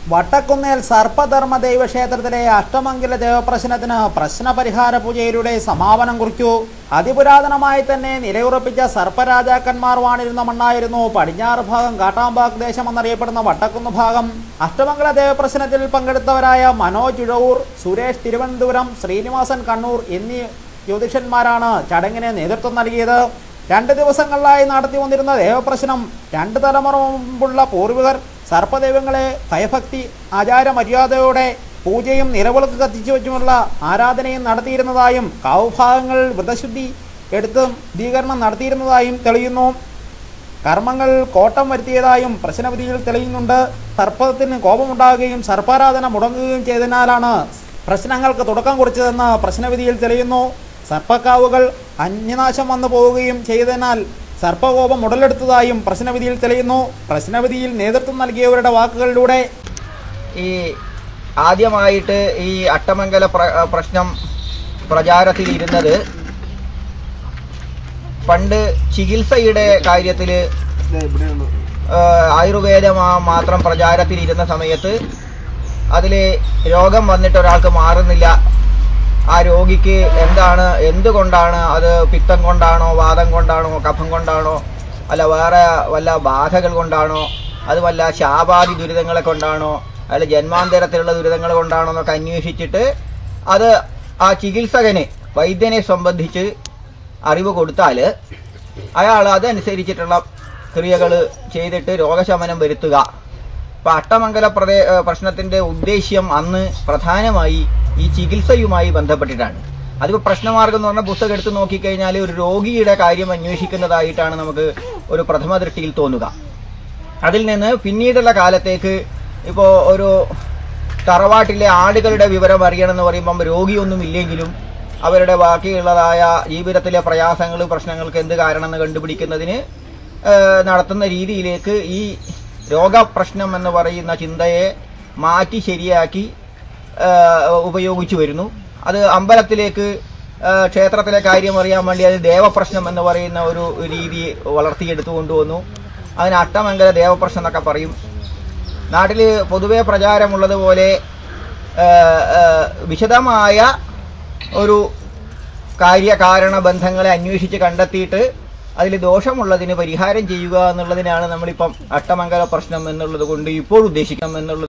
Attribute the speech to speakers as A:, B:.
A: വട്ടക്കുന്നേൽ സർപ്പധർമ്മ ദൈവക്ഷേത്രത്തിലെ അഷ്ടമംഗല ദേവപ്രശ്നത്തിന് പ്രശ്നപരിഹാര പൂജയിലൂടെ സമാപനം കുറിച്ചു അതിപുരാതനമായി തന്നെ നിലയുറപ്പിച്ച സർപ്പരാജാക്കന്മാർ വാണിരുന്ന മണ്ണായിരുന്നു പടിഞ്ഞാറ് ഭാഗം കാട്ടാമ്പാക്ക് ദേശം എന്നറിയപ്പെടുന്ന വട്ടക്കുന്ന് ഭാഗം അഷ്ടമംഗല ദേവപ്രശ്നത്തിൽ പങ്കെടുത്തവരായ മനോജ് ഇഴവൂർ സുരേഷ് തിരുവനന്തപുരം ശ്രീനിവാസൻ കണ്ണൂർ എന്നീ ജ്യോതിഷന്മാരാണ് ചടങ്ങിന് നേതൃത്വം നൽകിയത് രണ്ട് ദിവസങ്ങളിലായി നടത്തി വന്നിരുന്ന ദേവപ്രശ്നം രണ്ട് തലമുറ മുമ്പുള്ള പൂർവികർ സർപ്പദൈവങ്ങളെ ഭയഭക്തി ആചാരമര്യാദയോടെ പൂജയും നിലവിളക്ക് കത്തിച്ചു വെച്ചുമുള്ള ആരാധനയും നടത്തിയിരുന്നതായും കാവുഭാഗങ്ങൾ വ്രതശുദ്ധി എടുത്തും ശുദ്ധീകരണം നടത്തിയിരുന്നതായും തെളിയുന്നു കർമ്മങ്ങൾ കോട്ടം വരുത്തിയതായും പ്രശ്നവിധിയിൽ തെളിയുന്നുണ്ട് സർപ്പത്തിന് കോപമുണ്ടാകുകയും സർപ്പാരാധന മുടങ്ങുകയും ചെയ്തതിനാലാണ് പ്രശ്നങ്ങൾക്ക് തുടക്കം കുറിച്ചതെന്ന് പ്രശ്നവിധിയിൽ തെളിയുന്നു സർപ്പക്കാവുകൾ അന്യനാശം വന്നു പോവുകയും ചെയ്തതിനാൽ സർപ്പകോപം ഉടലെടുത്തതായും പ്രശ്നവിധിയിൽ തെളിയുന്നു പ്രശ്നവിധിയിൽ നേതൃത്വം നൽകിയവരുടെ വാക്കുകളിലൂടെ
B: ഈ ആദ്യമായിട്ട് ഈ അട്ടമംഗല പ്ര- പ്രശ്നം പ്രചാരത്തിലിരുന്നത് പണ്ട് ചികിത്സയുടെ കാര്യത്തിൽ ആയുർവേദം ആ- മാത്രം പ്രചാരത്തിലിരുന്ന സമയത്ത് അതിൽ രോഗം വന്നിട്ട് ഒരാൾക്ക് മാറുന്നില്ല ആ രോഗിക്ക് എന്താണ് എന്തുകൊണ്ടാണ് അത് പിത്തം കൊണ്ടാണോ വാദം കൊണ്ടാണോ കഫം കൊണ്ടാണോ അല്ല വേറെ വല്ല ബാധകൾ കൊണ്ടാണോ അത് വല്ല ശാപാദി ദുരിതങ്ങളെ കൊണ്ടാണോ അല്ല ജന്മാന്തരത്തിലുള്ള ദുരിതങ്ങൾ കൊണ്ടാണോ എന്നൊക്കെ അന്വേഷിച്ചിട്ട് അത് ആ ചികിത്സകന് വൈദ്യനെ സംബന്ധിച്ച് അറിവ് കൊടുത്താൽ അയാൾ അതനുസരിച്ചിട്ടുള്ള ക്രിയകൾ ചെയ്തിട്ട് രോഗശമനം വരുത്തുക ഇപ്പൊ അട്ടമംഗല പ്രദേ ഏഹ് പ്രശ്നത്തിന്റെ ഉദ്ദേശ്യം അന്ന് പ്രധാനമായി ഈ ചികിത്സയുമായി ബന്ധപ്പെട്ടിട്ടാണ് അതിപ്പോ പ്രശ്നമാർഗം എന്ന് പറഞ്ഞ പുസ്തകം എടുത്ത് നോക്കിക്കഴിഞ്ഞാൽ ഒരു രോഗിയുടെ കാര്യം അന്വേഷിക്കുന്നതായിട്ടാണ് നമുക്ക് ഒരു പ്രഥമ ദൃഷ്ടിയിൽ തോന്നുക അതിൽ നിന്ന് പിന്നീടുള്ള കാലത്തേക്ക് ഇപ്പോൾ ഒരു തറവാട്ടിലെ ആടുകളുടെ വിവരം അറിയണമെന്ന് പറയുമ്പം രോഗിയൊന്നും ഇല്ലെങ്കിലും അവരുടെ ബാക്കിയുള്ളതായ ജീവിതത്തിലെ പ്രയാസങ്ങൾ പ്രശ്നങ്ങൾക്ക് എന്ത് കാരണമെന്ന് കണ്ടുപിടിക്കുന്നതിന് ഏഹ്, നടത്തുന്ന രീതിയിലേക്ക് ഈ രോഗപ്രശ്നം എന്ന് പറയുന്ന ചിന്തയെ മാറ്റി ശരിയാക്കി ഏഹ്, ഉപയോഗിച്ചു വരുന്നു അത് അമ്പലത്തിലേക്ക് ഏഹ്, ക്ഷേത്രത്തിലെ കാര്യം അറിയാൻ വേണ്ടി അത് ദേവപ്രശ്നം എന്ന് പറയുന്ന ഒരു രീതി വളർത്തിയെടുത്തു കൊണ്ടുവന്നു അതിന് അട്ടമംഗല ദേവപ്രശ്നം എന്നൊക്കെ പറയും നാട്ടിൽ പൊതുവെ പ്രചാരമുള്ളതുപോലെ ഏഹ്, ഏഹ്, വിശദമായ ഒരു കാര്യകാരണ ബന്ധങ്ങളെ അന്വേഷിച്ച് കണ്ടെത്തിയിട്ട് അതിൽ ദോഷമുള്ളതിന് പരിഹാരം ചെയ്യുക എന്നുള്ളതിനാണ് നമ്മളിപ്പം അട്ടമംഗല പ്രശ്നം എന്നുള്ളത് കൊണ്ട് ഇപ്പോൾ ഉദ്ദേശിക്കാം എന്നുള്ളത്